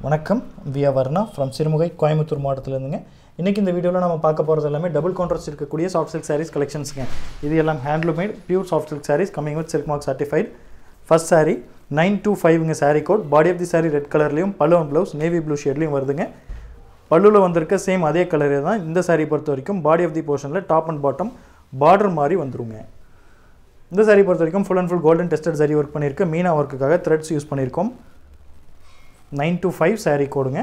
வணக்கம் வியா வர்ணா ஃப்ரம் சிறுமுகை கோயம்புத்தூர் மாவட்டத்திலேருந்துங்க இன்றைக்கி இந்த வீடியோவில் நம்ம பார்க்க போகிறது எல்லாமே டபுள் கவுண்டர்ஸ் இருக்கக்கூடிய சாஃப்ட் சில்க் சாரீஸ் கலெக்ஷன்ஸுங்க இது எல்லாம் handloom made pure soft silk sarees coming with silk mark certified first saree nine two ஃபைவ்ங்க saree code body of the saree red கலர்லையும் பல்லு அண்ட் ப்ளவுஸ் நேவி ப்ளூ ஷேட்லையும் வருதுங்க பல்லுவில் வந்திருக்க சேம் அதே கலரே தான் இந்த saree பொறுத்த வரைக்கும் பாடி ஆஃப் தி போர்ஷனில் டாப் அண்ட் பாட்டம் பார்டர் மாதிரி வந்துருங்க இந்த saree பொறுத்த வரைக்கும் full and full golden tested saree work பண்ணியிருக்கு மீனா ஒர்க்குக்காக த்ரெட்ஸ் யூஸ் பண்ணியிருக்கோம் நைன் to ஃபைவ் saree கோடுங்க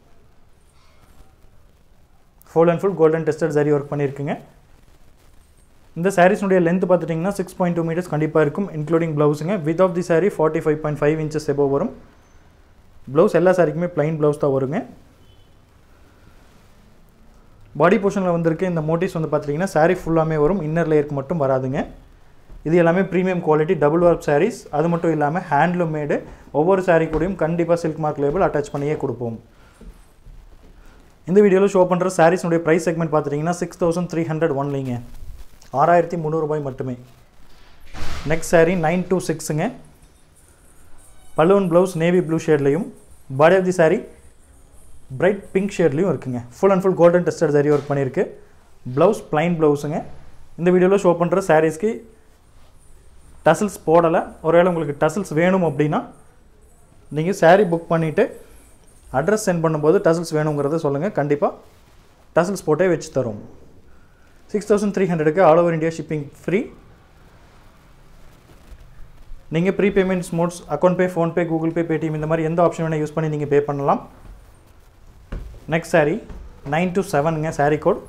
full and full golden tested saree work பண்ணியிருக்குங்க இந்த சாரீஸ்னுடைய லென்த் பார்த்துட்டிங்கன்னா சிக்ஸ் பாயிண்ட் டூ மீட்டர்ஸ் கண்டிப்பாக இருக்கும் இன்க்ளூடிங் ப்ளவுஸுங்க with of the saree forty five point five inches எபோ வரும் ப்ளவுஸ் எல்லா சாரிக்குமே plain ப்ளவுஸ் தான் வருங்க பாடி போர்ஷனில் வந்திருக்க இந்த மோட்டிவ்ஸ் வந்து பார்த்துட்டிங்கன்னா saree ஃபுல்லாமே வரும் இன்னர் லேயருக்கு மட்டும் வராதுங்க இது எல்லாமே premium quality double work sarees அது மட்டும் இல்லாமல் ஹேண்ட்லூம் மேடு ஒவ்வொரு saree கூடயும் கண்டிப்பாக சில்க் மார்க் லேபிள் அட்டாச் பண்ணியே கொடுப்போம் இந்த வீடியோவில் ஷோ பண்ணுற சாரீஸ்னுடைய ப்ரைஸ் செக்மெண்ட் பார்த்துட்டிங்கன்னா சிக்ஸ் தௌசண்ட் த்ரீ ஹண்ட்ரட் ஒன்லிங்க ஆறாயிரத்தி முந்நூறுபாய் மட்டுமே நெக்ஸ்ட் saree நைன் டூ சிக்ஸுங்க பலூன் ப்ளவுஸ் நேவி ப்ளூ ஷேட்லையும் body of the saree bright pink ஷேட்லையும் இருக்குங்க full and full golden tested saree work பண்ணியிருக்கு ப்ளவுஸ் plain ப்ளவுஸுங்க இந்த வீடியோவில் ஷோ பண்ணுற சாரீஸ்க்கு டசல்ஸ் போடலை ஒருவேளை உங்களுக்கு டசல்ஸ் வேணும் அப்படின்னா நீங்கள் saree புக் பண்ணிவிட்டு அட்ரஸ் சென்ட் பண்ணும்போது டசல்ஸ் வேணுங்கிறத சொல்லுங்கள் கண்டிப்பாக டசல்ஸ் போட்டே வச்சு தரும் சிக்ஸ் தௌசண்ட் த்ரீ ஹண்ட்ரடுக்கு all over India shipping free நீங்கள் pre payments modes account pay PhonePe Google pay Paytm இந்த மாதிரி எந்த ஆப்ஷன் வேணால் யூஸ் பண்ணி நீங்கள் பே பண்ணலாம் நெக்ஸ்ட் saree நைன் to செவனுங்க saree code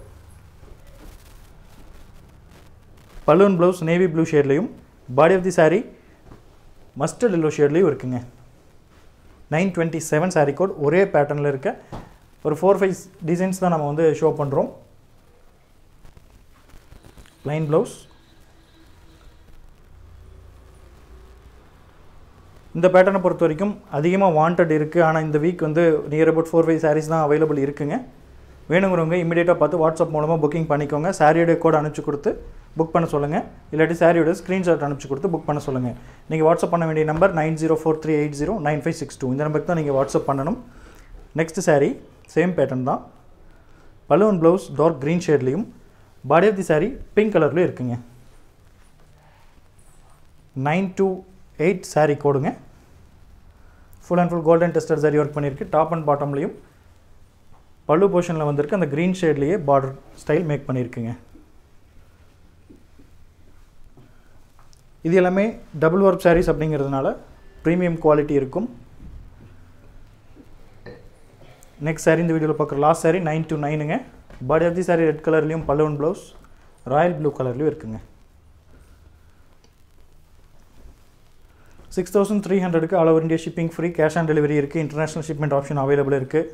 balloon blouse navy blue ஷேட்லேயும் body of the saree mustard yellow ஷேட்லேயும் இருக்குங்க nine twenty seven saree code ஒரே பேட்டர்னில் இருக்க ஒரு ஃபோர் ஃபைவ் டிசைன்ஸ் தான் நம்ம வந்து ஷோ பண்ணுறோம் லைன் ப்ளவுஸ் இந்த பேட்டர்னை பொறுத்த வரைக்கும் அதிகமாக வாண்டட் இருக்குது ஆனால் இந்த வீக் வந்து near about four five sarees தான் அவைலபிள் இருக்குங்க வேணுங்கிறவங்க இமீடியட்டாக பார்த்து வாட்ஸ்அப் மூலமாக புக்கிங் பண்ணிக்கோங்க சாரியோட கோட் அனுப்பிச்சு கொடுத்து புக் பண்ண சொல்லுங்கள் இல்லாட்டி சாரியோட ஸ்க்ரீன்ஷாட் அனுப்பிச்சு கொடுத்து புக் பண்ண சொல்லுங்கள் நீங்கள் வாட்ஸ்அப் பண்ண வேண்டிய number nine zero four three eight zero nine five six two இந்த நம்பருக்கு தான் நீங்கள் வாட்ஸ்அப் பண்ணணும் நெக்ஸ்ட் saree சேம் பேட்டர்ன் தான் பலூன் ப்ளவுஸ் டார்க் க்ரீன் ஷேட்லேயும் body of the saree pink கலர்லேயும் இருக்குங்க நைன் டூ எயிட் saree கோடுங்க full and full golden tester saree work பண்ணியிருக்கு டாப் அண்ட் பாட்டம்லேயும் பல்லு போர்ஷனில் வந்திருக்கு அந்த க்ரீன் ஷேட்லேயே பார்டர் ஸ்டைல் மேக் பண்ணியிருக்குங்க இது எல்லாமே டபுள் ஒர்க் sarees அப்படிங்கிறதுனால ப்ரீமியம் குவாலிட்டி இருக்கும் நெக்ஸ்ட் saree இந்த வீடியோவில் பார்க்குற லாஸ்ட் saree நைன் to நைனுங்க body of the saree red கலர்லேயும் பலூன் ப்ளவுஸ் ராயல் ப்ளூ கலர்லேயும் இருக்குங்க சிக்ஸ் தௌசண்ட் த்ரீ ஹண்ட்ரடுக்கு all over India shipping free cash on delivery இருக்குது இன்டர்நேஷ்னல் ஷிப்மெண்ட் ஆப்ஷன் அவைலபிள் இருக்குது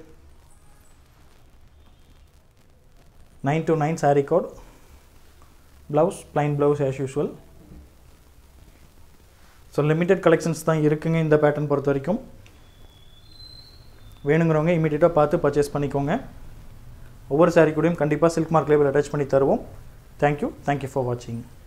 nine to nine saree code blouse plain blouse as usual so limited collections தான் இருக்குங்க இந்த pattern பொறுத்த வரைக்கும் வேணுங்கிறவங்க இமீடியட்டாக பார்த்து பர்ச்சேஸ் பண்ணிக்கோங்க ஒவ்வொரு saree கூடயும் கண்டிப்பாக சில்க் மார்க் லேபிள் அட்டாச் பண்ணி தருவோம் தேங்க்யூ தேங்க்யூ ஃபார் வாட்சிங்